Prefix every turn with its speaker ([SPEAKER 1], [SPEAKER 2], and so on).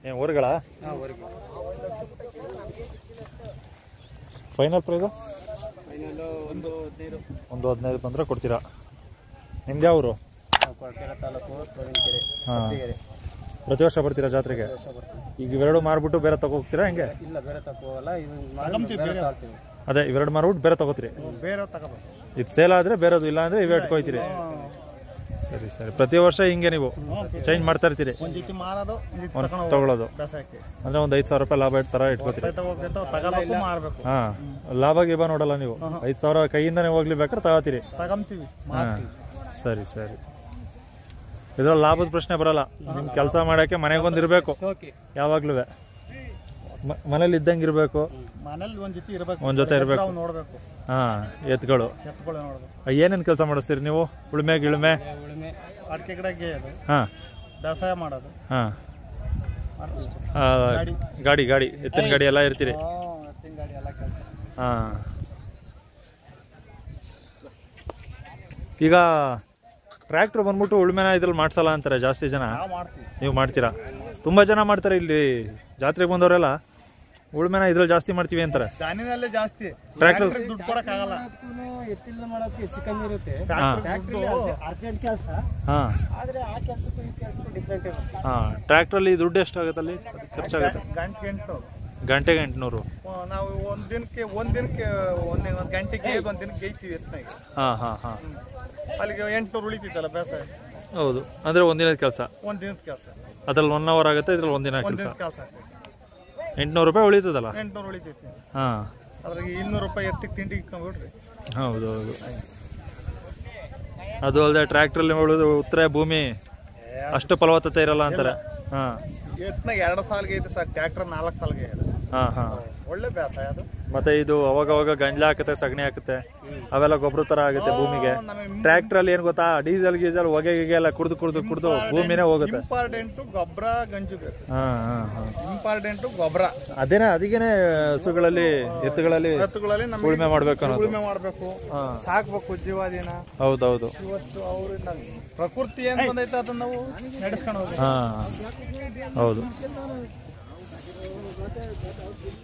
[SPEAKER 1] ಏನು ಊರುಗಳ
[SPEAKER 2] ಹಾಂ ವರೆಗೂ
[SPEAKER 1] ಫೈನಲ್ ಪ್ರೈಸು
[SPEAKER 2] ಫೈನಲ್ಲು ಒಂದು ಹದಿನೈದು
[SPEAKER 1] ಒಂದು ಹದಿನೈದು ಬಂದರೆ ಕೊಡ್ತೀರಾ ನಿಮ್ದು ಯಾವರು
[SPEAKER 2] ನಾವು ಕೊಳಕೆರೆ ತಾಲೂಕು ಪ್ರವೀಣಕೆರೆ
[SPEAKER 1] ಹಾಂ
[SPEAKER 2] ಕೊಟ್ಟಿಗೆರೆ
[SPEAKER 1] ಪ್ರತಿ ವರ್ಷ ಬರ್ತೀರಾ ಜಾತ್ರೆಗೆ
[SPEAKER 2] ವರ್ಷ ಬರ್ತೀವಿ
[SPEAKER 1] ಈಗ ಇವೆರಡು ಮಾರ್ಬಿಟ್ಟು ಬೇರೆ ತಗೋಗ್ತೀರಾ ಹೆಂಗೆ
[SPEAKER 2] ಇಲ್ಲ ಬೇರೆ ತಗೋಲ್ಲ ಇದು ಮಾಡಿ ಬೇರೆ ತಗೊಳ್ತೀವಿ
[SPEAKER 1] ಅದೇ ಇವೆರಡು ಮಾರ್ಬಿಟ್ಟು ಬೇರೆ ತಗೋತೀರಿ
[SPEAKER 2] ಬೇರೆ ತಗೋಬೇಕು
[SPEAKER 1] ಇದು ಸೇಲ್ ಆದರೆ ಬೇರೆದು ಇಲ್ಲ ಅಂದರೆ ಇವೇ ಇಟ್ಕೊಯ್ತೀರಿ ಸರಿ ಸರಿ ಪ್ರತಿ ವರ್ಷ ಹಿಂಗೆ ನೀವು ಚೇಂಜ್ ಮಾಡ್ತಾ ಇರ್ತೀರಿ
[SPEAKER 2] ಒಂದು ಜೊತೆ ಮಾರೋದು
[SPEAKER 1] ಒಂದು ತಗೊಳ್ಳೋದು
[SPEAKER 2] ಬೇಸಾಯಕ್ಕೆ
[SPEAKER 1] ಅಂದರೆ ಒಂದು ಐದು ಸಾವಿರ ರೂಪಾಯಿ ಲಾಭ ಇಟ್ಟು ಥರ ಇಟ್ಕೋತೀರಿ
[SPEAKER 2] ತಗೋಬೇಕು ಮಾರಬೇಕು
[SPEAKER 1] ಹಾಂ ಲಾಭ ಗೀಭ ನೋಡಲ್ಲ ನೀವು ಐದು ಸಾವಿರ ಕೈಯಿಂದನೇ ಹೋಗ್ಲಿ ಬೇಕಾದ್ರೆ ತಗೋತೀರಿ
[SPEAKER 2] ತಗೊಂತೀವಿ
[SPEAKER 1] ಹಾಂ ಸರಿ ಸರಿ ಇದ್ರಲ್ಲಿ ಲಾಭದ ಪ್ರಶ್ನೆ ಬರಲ್ಲ ನಿಮ್ ಕೆಲಸ ಮಾಡಕ್ಕೆ ಮನೆಗೊಂದು ಇರಬೇಕು
[SPEAKER 2] ಓಕೆ
[SPEAKER 1] ಯಾವಾಗ್ಲೂ ಮನೇಲಿ ಇದ್ದಂಗೆ ಇರಬೇಕು
[SPEAKER 2] ಮನೇಲಿ ಒಂದು ಜೊತೆ ಇರಬೇಕು
[SPEAKER 1] ಒಂದ್ ಜೊತೆ ಇರಬೇಕು
[SPEAKER 2] ನಾವು ನೋಡಬೇಕು
[SPEAKER 1] ಹಾ ಎತ್ಗಳು
[SPEAKER 2] ಎತ್ತುಗಳು ನೋಡಬೇಕು
[SPEAKER 1] ಏನೇನು ಕೆಲಸ ಮಾಡಿಸ್ತೀರಿ ನೀವು ಉಳುಮೆ ಗಿಳುಮೆ
[SPEAKER 2] ಉಳುಮೆ ಅಡಿಕೆ ಗಿಡ ಗೇಯೋದು
[SPEAKER 1] ಹಾ
[SPEAKER 2] ಬೇಸಾಯ ಮಾಡೋದು
[SPEAKER 1] ಹಾ
[SPEAKER 2] ಅಷ್ಟೇ
[SPEAKER 1] ಆ, ಗಾಡಿ ಗಾಡಿ ಎತ್ತಿನ ಗಾಡಿ ಎಲ್ಲ ಇರ್ತೀರಿ
[SPEAKER 2] ಎತ್ತಿನ ಗಾಡಿ ಎಲ್ಲ ಕೆಲಸ
[SPEAKER 1] ಹಾ ಈಗ ಟ್ರ್ಯಾಕ್ಟರ್ ಬಂದ್ಬಿಟ್ಟು ಉಳುಮೆನ ಇದ್ರಲ್ಲಿ ಮಾಡ್ಸಲ್ಲ ಅಂತಾರೆ ಜಾಸ್ತಿ ಜನ
[SPEAKER 2] ನಾವು ಮಾಡ್ತೀವಿ
[SPEAKER 1] ನೀವು ಮಾಡ್ತೀರಾ ತುಂಬಾ ಜನ ಮಾಡ್ತಾರೆ ಇಲ್ಲಿ ಜಾತ್ರೆಗೆ ಬಂದವರೆಲ್ಲ ಉಳುಮೆನ ಇದ್ರಲ್ಲಿ ಜಾಸ್ತಿ ಮಾಡ್ತೀವಿ ಅಂತಾರೆ
[SPEAKER 2] ದಾನಿನಲ್ಲೇ ಜಾಸ್ತಿ
[SPEAKER 1] Tractor-
[SPEAKER 2] Tractor ದುಡ್ಡು ಕೊಡಕ್ಕಾಗಲ್ಲ ಎತ್ತಿಲ್ಲ ಮಾಡೋದಕ್ಕೆ ಹೆಚ್ಚು ಕಮ್ಮಿ ಇರುತ್ತೆ
[SPEAKER 1] ಹಾ.
[SPEAKER 2] ಅರ್ಜೆಂಟ್ ಕೆಲಸ
[SPEAKER 1] ಹಾ
[SPEAKER 2] ಆದ್ರೆ ಆ ಕೆಲಸಕ್ಕೂ ಈ ಕೆಲಸಕ್ಕೂ ಡಿಫ್ರೆಂಟ್ ಇರುತ್ತೆ
[SPEAKER 1] ಹಾ ಟ್ರ್ಯಾಕ್ಟ್ರಲ್ಲಿ ದುಡ್ಡು ಎಷ್ಟಾಗುತ್ತೆ ಅಲ್ಲಿ ಖರ್ಚಾಗುತ್ತೆ
[SPEAKER 2] ಗಂಟೆ ಎಂಟು
[SPEAKER 1] ಗಂಟೆಗೆ ಎಂಟುನೂರು
[SPEAKER 2] ನಾವು ಒಂದ್ ದಿನಕ್ಕೆ ಒಂದ್ ದಿನಕ್ಕೆ ಒಂದ್ ಒಂದ್ ಗಂಟೆಗೆ ಒಂದ್ ದಿನಕ್ಕೆ ಗೇಯ್ತೀವಿ ಎತ್ತನಾಗ
[SPEAKER 1] ಹಾ ಹಾ ಹಾ
[SPEAKER 2] ಅಲ್ಲಿಗೆ ಎಂಟ್ನೂರು ಉಳಿತಿತ್ತಲ್ಲ ಬೇಸಾಯ
[SPEAKER 1] ಹೌದು ಅಂದ್ರೆ ಒಂದಿನದ ಕೆಲಸ
[SPEAKER 2] ಒಂದ್ ದಿನದ ಕೆಲಸ
[SPEAKER 1] ಅದ್ರಲ್ಲಿ ಒನ್ ಅವರ್ ಆಗುತ್ತೆ ಇದ್ರಲ್ಲಿ ಒಂದಿನ
[SPEAKER 2] ಒಂದ್
[SPEAKER 1] ಕೆಲಸ
[SPEAKER 2] ದಿನದ ಕೆಲಸ
[SPEAKER 1] ಎಂಟುನೂರು ರೂಪಾಯಿ ಉಳಿತದಲ್ಲ
[SPEAKER 2] ಎಂಟ್ನೂರು ಉಳಿತೈತಿ
[SPEAKER 1] ಹಾ
[SPEAKER 2] ಅದ್ರಾಗ ಇನ್ನೂರು ರೂಪಾಯಿ ಎತ್ತಿಗೆ ತಿಂಡಿ ಇಕ್ಕೊಂಡ್ಬಿಡ್ರಿ
[SPEAKER 1] ಹೌದು ಹೌದು ಅದು ಅಲ್ಲದೆ ಟ್ರ್ಯಾಕ್ಟ್ರಲ್ಲಿ ಉಳಿದು ಉತ್ತರ ಭೂಮಿ ಅಷ್ಟು ಫಲವತ್ತತೆ ಇರಲ್ಲ ಅಂತಾರೆ ಹಾ
[SPEAKER 2] ಎತ್ತನಾಗ ಎರಡು ಸಾಲ್ಗೆ ಐತೆ ಸರ್ ಟ್ರ್ಯಾಕ್ಟರ್ ನಾಲ್ಕು ಸಾಲ್ಗೆ ಇದೆ
[SPEAKER 1] ಹಾ ಹಾ
[SPEAKER 2] ಒಳ್ಳೆ ಬೇಸಾಯ ಅದು
[SPEAKER 1] ಮತ್ತೆ ಇದು ಅವಾಗ ಅವಾಗ ಗಂಜಲ ಹಾಕುತ್ತೆ ಸಗಣಿ ಹಾಕುತ್ತೆ ಅವೆಲ್ಲ ಗೊಬ್ಬರ ತರ ಆಗುತ್ತೆ ಭೂಮಿಗೆ
[SPEAKER 2] ನಮಗೆ
[SPEAKER 1] ಟ್ರ್ಯಾಕ್ಟರ್ ಅಲ್ಲಿ ಏನ್ ಗೊತ್ತಾ ಡೀಸೆಲ್ ಗೀಸೆಲ್ ಹೊಗೆ ಗಿಗೆ ಎಲ್ಲ ಕುಡ್ದು ಕುಡ್ದು ಕುಡ್ದು ಭೂಮಿನೇ ಹೋಗುತ್ತೆ
[SPEAKER 2] ಇಂಪಾರ್ಟೆಂಟು ಗೊಬ್ಬರ ಗಂಜು ಬೇಕು
[SPEAKER 1] ಹಾ ಹಾ ಹಾ
[SPEAKER 2] ಇಂಪಾರ್ಟೆಂಟು ಗೊಬ್ಬರ
[SPEAKER 1] ಅದೇನೇ ಅದಕ್ಕೇನೆ ಹಸುಗಳಲ್ಲಿ ಎತ್ತುಗಳಲ್ಲಿ
[SPEAKER 2] ಎತ್ತುಗಳಲ್ಲಿ ನಮಗೆ
[SPEAKER 1] ಉಳುಮೆ ಮಾಡ್ಬೇಕು ಅನ್ನೋದು
[SPEAKER 2] ಉಳುಮೆ ಮಾಡಬೇಕು
[SPEAKER 1] ಹಾ
[SPEAKER 2] ಸಾಕ್ಬೇಕು ಜೀವಾದಿನ
[SPEAKER 1] ಹೌದೌದು
[SPEAKER 2] ಇವತ್ತು ಅವ್ರಿಂದ ಪ್ರಕೃತಿ ಏನ್ ಬಂದೈತೆ ಅದನ್ನ ನಾವು ನಡೆಸ್ಕೊಂಡು ಹೋಗ್ಬೇಕು
[SPEAKER 1] ಹಾ ಹೌದು